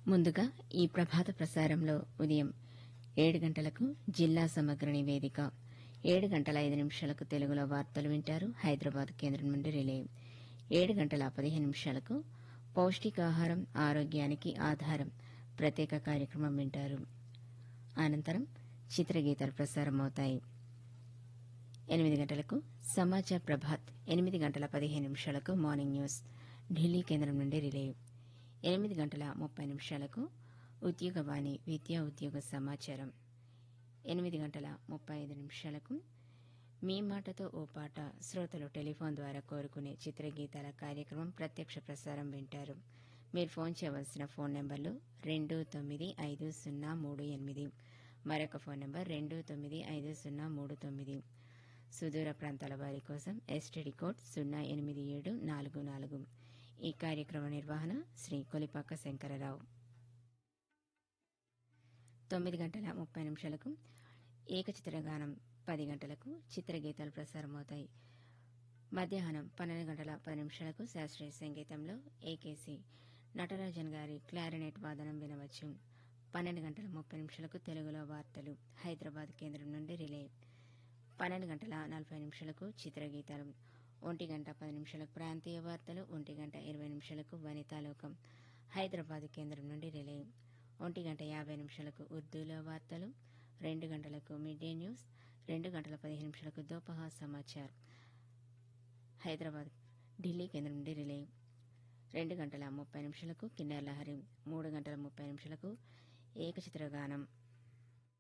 ముందుగా ఈ ప్రభాత ప్రసారంలో ఉదయం ఏడు గంటలకు జిల్లా సమగ్ర నివేదిక ఏడు గంటల ఐదు నిమిషాలకు తెలుగులో వార్తలు వింటారు హైదరాబాద్ కేంద్రం నుండి రిలే ఏడు గంటల పదిహేను నిమిషాలకు పౌష్టికాహారం ఆరోగ్యానికి ఆధారం ప్రత్యేక కార్యక్రమం వింటారు అనంతరం చిత్రగీతాలు ప్రసారమవుతాయి ఎనిమిది గంటలకు సమాచార్ ప్రభాత్ ఎనిమిది గంటల పదిహేను నిమిషాలకు మార్నింగ్ న్యూస్ ఢిల్లీ కేంద్రం నుండి రిలే ఎనిమిది గంటల ముప్పై నిమిషాలకు ఉద్యోగవాణి విద్యా ఉద్యోగ సమాచారం ఎనిమిది గంటల ముప్పై ఐదు నిమిషాలకు మీ మాటతో ఓ పాట శ్రోతలు టెలిఫోన్ ద్వారా కోరుకునే చిత్రగీతాల కార్యక్రమం ప్రత్యక్ష ప్రసారం వింటారు మీరు ఫోన్ చేయవలసిన ఫోన్ నెంబర్లు రెండు తొమ్మిది ఐదు సున్నా మూడు ఎనిమిది మరొక ఫోన్ నెంబర్ రెండు తొమ్మిది ఐదు సున్నా మూడు తొమ్మిది సుదూర ప్రాంతాల వారి కోసం ఎస్టీడీ కోడ్ సున్నా ఎనిమిది ఏడు నాలుగు నాలుగు ఈ కార్యక్రమ నిర్వహణ శ్రీ కొలిపాక శంకరరావు తొమ్మిది గంటల ముప్పై నిమిషాలకు ఏకచిత్రగానం పది గంటలకు చిత్రగీతాలు ప్రసారమవుతాయి మధ్యాహ్నం పన్నెండు గంటల పది నిమిషాలకు శాస్త్రీయ సంగీతంలో ఏకేసి నటరాజన్ గారి క్లారినెట్ వాదనం వినవచ్చు పన్నెండు గంటల ముప్పై నిమిషాలకు తెలుగులో వార్తలు హైదరాబాద్ కేంద్రం నుండి రిలే పన్నెండు గంటల నలభై నిమిషాలకు చిత్రగీతాలు ఒంటి గంట పది నిమిషాలకు ప్రాంతీయ వార్తలు ఒంటి గంట ఇరవై నిమిషాలకు వనితాలోకం హైదరాబాద్ కేంద్రం నుండి రిలే ఒంటి గంట యాభై నిమిషాలకు ఉర్దూలో వార్తలు రెండు గంటలకు మిడ్ డే న్యూస్ రెండు గంటల పదిహేను నిమిషాలకు దోపహా సమాచార్ హైదరాబాద్ ఢిల్లీ కేంద్రం నుండి రిలే రెండు గంటల ముప్పై నిమిషాలకు కిన్నెర్ లహరి మూడు గంటల ముప్పై నిమిషాలకు ఏకచిత్రగానం